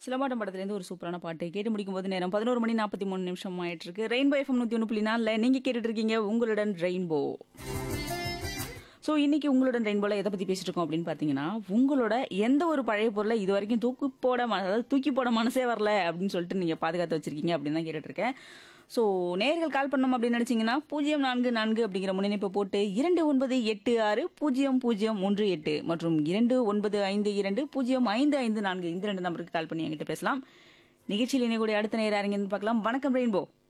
சிலம்பாட்டம் படத்துலேருந்து ஒரு சூப்பரான பாட்டு கேட்டு முடிக்கும் போது நேரம் பதினோரு மணி நாற்பத்தி மூணு நிமிஷம் ஆயிட்டு இருக்கு ரெயின்போ எஃப்எம் நூற்றி ஒன்று புள்ளி நாலில் நீங்கள் கேட்டுட்டு இருக்கீங்க உங்களுடன் ரெயின்போ ஸோ இன்னைக்கு உங்களுடன் ரெயின்போல எதை பற்றி பேசிட்டு இருக்கோம் அப்படின்னு பார்த்தீங்கன்னா உங்களோட எந்த ஒரு பழைய பொருளை இது வரைக்கும் தூக்கி போட ம- அதாவது தூக்கி போட மனசே வரல அப்படின்னு சொல்லிட்டு நீங்கள் பாதுகாத்து வச்சிருக்கீங்க அப்படின்னு தான் கேட்டுட்டு இருக்கேன் ஸோ நேர்கள் கால் பண்ணணும் அப்படின்னு நினச்சிங்கன்னா பூஜ்ஜியம் நான்கு நான்கு அப்படிங்கிற முன்னிணைப்பை போட்டு இரண்டு ஒன்பது எட்டு ஆறு பூஜ்ஜியம் பூஜ்ஜியம் ஒன்று எட்டு மற்றும் இரண்டு ஒன்பது ஐந்து இரண்டு பூஜ்ஜியம் ஐந்து ஐந்து நான்கு இந்த ரெண்டு நம்பருக்கு கால் பண்ணி என்கிட்ட பேசலாம் நிகழ்ச்சியில் இணையக்கூடிய அடுத்த நேரம் யாருங்கன்னு பார்க்கலாம் வணக்கம் ரெயின்போ